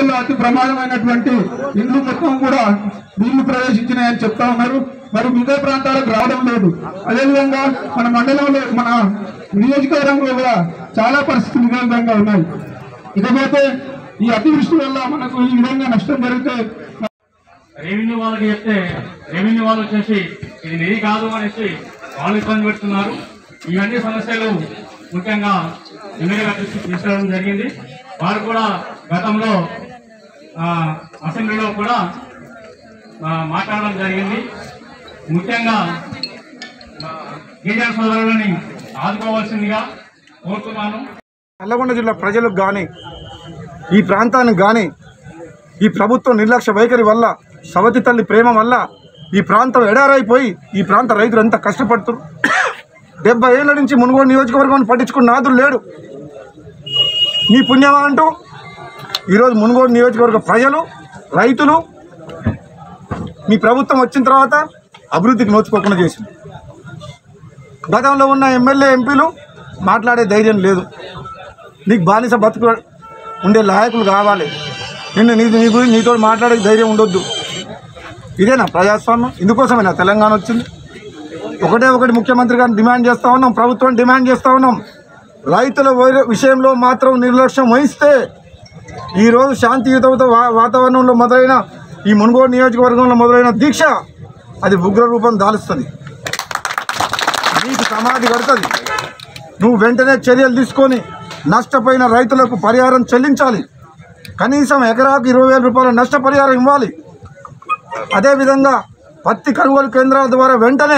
మండలంలో అతి ప్రమాదమైనటువంటి ఇల్లు మొత్తం కూడా నీళ్లు ప్రవేశించినాయని చెప్తా ఉన్నారు మరి మిగతా ప్రాంతాలకు రావడం లేదు అదేవిధంగా మన మండలంలో మన నియోజకవర్గంలో కూడా చాలా పరిస్థితులు ఇదే విధంగా ఉన్నాయి ఇకపోతే ఈ అతివృష్టి వల్ల మనకు ఈ విధంగా నష్టం జరిగితే రెవెన్యూ వాళ్ళకి చెప్తే రెవెన్యూ వాళ్ళు వచ్చేసి ఇది నిధి కాదు అనేసి వాళ్ళు ఇబ్బంది పెడుతున్నారు ఇవన్నీ సమస్యలు ముఖ్యంగా ఎమ్మెల్యే గారి దృష్టికి తీసుకురావడం జరిగింది వారు కూడా గతంలో ఆ, అసెంబ్లీలో కూడా ఆ, మాట్లాడడం జరిగింది ముఖ్యంగా ఆ, గిరిజన సోదరులని ఆదుకోవాల్సిందిగా కోరుతున్నాను నల్లగొండ జిల్లా ప్రజలకు కానీ ఈ ప్రాంతానికి కానీ ఈ ప్రభుత్వం నిర్లక్ష్య వైఖరి వల్ల సవతి తల్లి ప్రేమ వల్ల ఈ ప్రాంతం ఎడారైపోయి ఈ ప్రాంత రైతులు ఎంత కష్టపడుతున్నారు డెబ్బై ఏళ్ళ నుంచి మునుగోడు నియోజకవర్గాన్ని పట్టించుకున్న నాదులు లేడు నీ పుణ్యమా అంటూ ఈరోజు మునుగోడు నియోజకవర్గ ప్రజలు రైతులు మీ ప్రభుత్వం వచ్చిన తర్వాత అభివృద్ధికి నోచుకోకుండా చేసింది గతంలో ఉన్న ఎమ్మెల్యే ఎంపీలు మాట్లాడే ధైర్యం లేదు నీకు బానిస బతుకు ఉండే లాయకులు కావాలి నిన్ను నీ నీ గురించి నీతో మాట్లాడే ధైర్యం ఉండొద్దు ఇదేనా ప్రజాస్వామ్యం ఇందుకోసమేనా తెలంగాణ వచ్చింది ఒకటే ఒకటి ముఖ్యమంత్రి గారిని డిమాండ్ చేస్తూ ఉన్నాం ప్రభుత్వం డిమాండ్ చేస్తూ ఉన్నాం రైతుల వై- విషయంలో మాత్రం నిర్లక్ష్యం వహిస్తే ఈరోజు శాంతియుత వా- వాతావరణంలో మొదలైన ఈ మునుగోడు నియోజకవర్గంలో మొదలైన దీక్ష అది ఉగ్ర రూపం దాలుస్తుంది నీకు సమాధి కడుతుంది నువ్వు వెంటనే చర్యలు తీసుకొని నష్టపోయిన రైతులకు పరిహారం చెల్లించాలి కనీసం ఎకరాకు ఇరవై వేల రూపాయల నష్టపరిహారం ఇవ్వాలి అదేవిధంగా పత్తి కొనుగోలు కేంద్రాల ద్వారా వెంటనే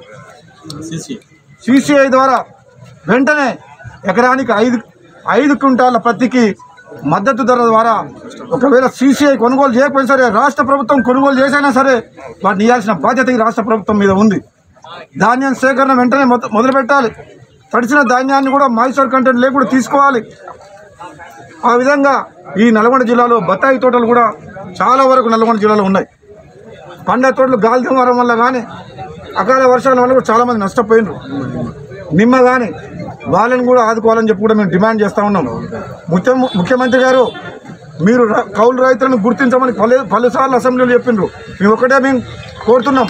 సిసిఐ ద్వారా వెంటనే ఎకరానికి ఐదు ఐదు క్వింటాల పత్తికి మద్దతు ధర ద్వారా ఒకవేళ సీసీఐ కొనుగోలు చేయకపోయినా సరే రాష్ట్ర ప్రభుత్వం కొనుగోలు చేసైనా సరే వాటిని ఇవ్వాల్సిన బాధ్యత ఈ రాష్ట్ర ప్రభుత్వం మీద ఉంది ధాన్యం సేకరణ వెంటనే మొద మొదలు పెట్టాలి తడిసిన ధాన్యాన్ని కూడా మాయిశ్చర్ కంటెంట్ లేకుండా తీసుకోవాలి ఆ విధంగా ఈ నల్గొండ జిల్లాలో బత్తాయి తోటలు కూడా చాలా వరకు నల్గొండ జిల్లాలో ఉన్నాయి పండ్ల తోటలు గాలి దుమారం వల్ల కానీ అకాల వర్షాల వల్ల కూడా చాలామంది నష్టపోయినారు నిమ్మ కానీ వాళ్ళని కూడా ఆదుకోవాలని చెప్పి కూడా మేము డిమాండ్ చేస్తూ ఉన్నాం ముఖ్య ముఖ్యమంత్రి గారు మీరు ర- కౌలు రైతులను గుర్తించమని పలు పలుసార్లు అసెంబ్లీలో చెప్పిండ్రు మేము ఒకటే మేము కోరుతున్నాం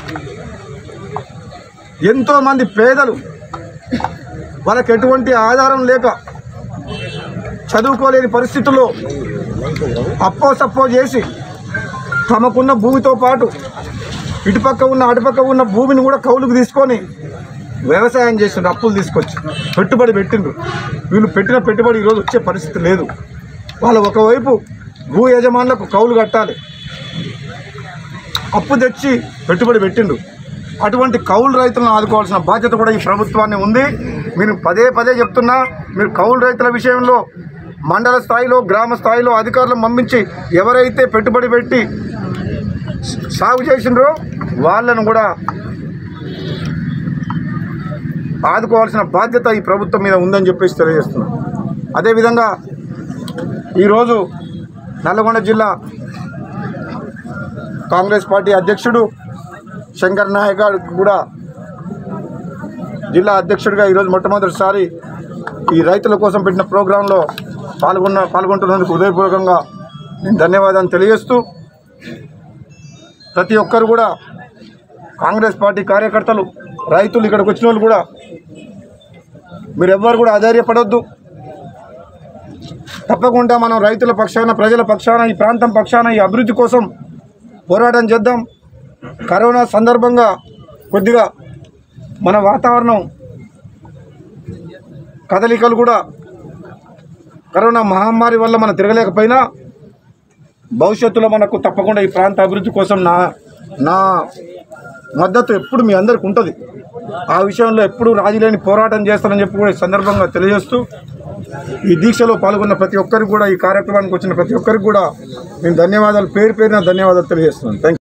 ఎంతోమంది పేదలు వాళ్ళకి ఎటువంటి ఆధారం లేక చదువుకోలేని పరిస్థితుల్లో అప్పో సప్పో చేసి తమకున్న భూమితో పాటు ఇటుపక్క ఉన్న అటుపక్క ఉన్న భూమిని కూడా కౌలుకు తీసుకొని వ్యవసాయం చేసిండ్రు అప్పులు తీసుకొచ్చి పెట్టుబడి పెట్టిండ్రు వీళ్ళు పెట్టిన పెట్టుబడి ఈరోజు వచ్చే పరిస్థితి లేదు వాళ్ళు ఒకవైపు భూ యజమానులకు కౌలు కట్టాలి అప్పు తెచ్చి పెట్టుబడి పెట్టిండు అటువంటి కౌలు రైతులను ఆదుకోవాల్సిన బాధ్యత కూడా ఈ ప్రభుత్వాన్ని ఉంది మీరు పదే పదే చెప్తున్నా మీరు కౌలు రైతుల విషయంలో మండల స్థాయిలో గ్రామ స్థాయిలో అధికారులను పంపించి ఎవరైతే పెట్టుబడి పెట్టి సాగు చేసిండ్రో వాళ్ళను కూడా ఆదుకోవాల్సిన బాధ్యత ఈ ప్రభుత్వం మీద ఉందని చెప్పేసి తెలియజేస్తున్నాం అదేవిధంగా ఈరోజు నల్లగొండ జిల్లా కాంగ్రెస్ పార్టీ అధ్యక్షుడు శంకర్ నాయక్ గారు కూడా జిల్లా అధ్యక్షుడిగా ఈరోజు మొట్టమొదటిసారి ఈ రైతుల కోసం పెట్టిన ప్రోగ్రాంలో పాల్గొన్న పాల్గొంటున్నందుకు హృదయపూర్వకంగా నేను ధన్యవాదాలు తెలియజేస్తూ ప్రతి ఒక్కరు కూడా కాంగ్రెస్ పార్టీ కార్యకర్తలు రైతులు ఇక్కడికి వచ్చిన వాళ్ళు కూడా మీరు ఎవ్వరు కూడా అధైర్యపడొద్దు తప్పకుండా మనం రైతుల పక్షాన ప్రజల పక్షాన ఈ ప్రాంతం పక్షాన ఈ అభివృద్ధి కోసం పోరాటం చేద్దాం కరోనా సందర్భంగా కొద్దిగా మన వాతావరణం కదలికలు కూడా కరోనా మహమ్మారి వల్ల మనం తిరగలేకపోయినా భవిష్యత్తులో మనకు తప్పకుండా ఈ ప్రాంత అభివృద్ధి కోసం నా నా మద్దతు ఎప్పుడు మీ అందరికి ఉంటుంది ఆ విషయంలో ఎప్పుడు రాజీ లేని పోరాటం చేస్తానని చెప్పి కూడా ఈ సందర్భంగా తెలియజేస్తూ ఈ దీక్షలో పాల్గొన్న ప్రతి ఒక్కరికి కూడా ఈ కార్యక్రమానికి వచ్చిన ప్రతి ఒక్కరికి కూడా నేను ధన్యవాదాలు పేరు పేరున ధన్యవాదాలు తెలియజేస్తున్నాను థ్యాంక్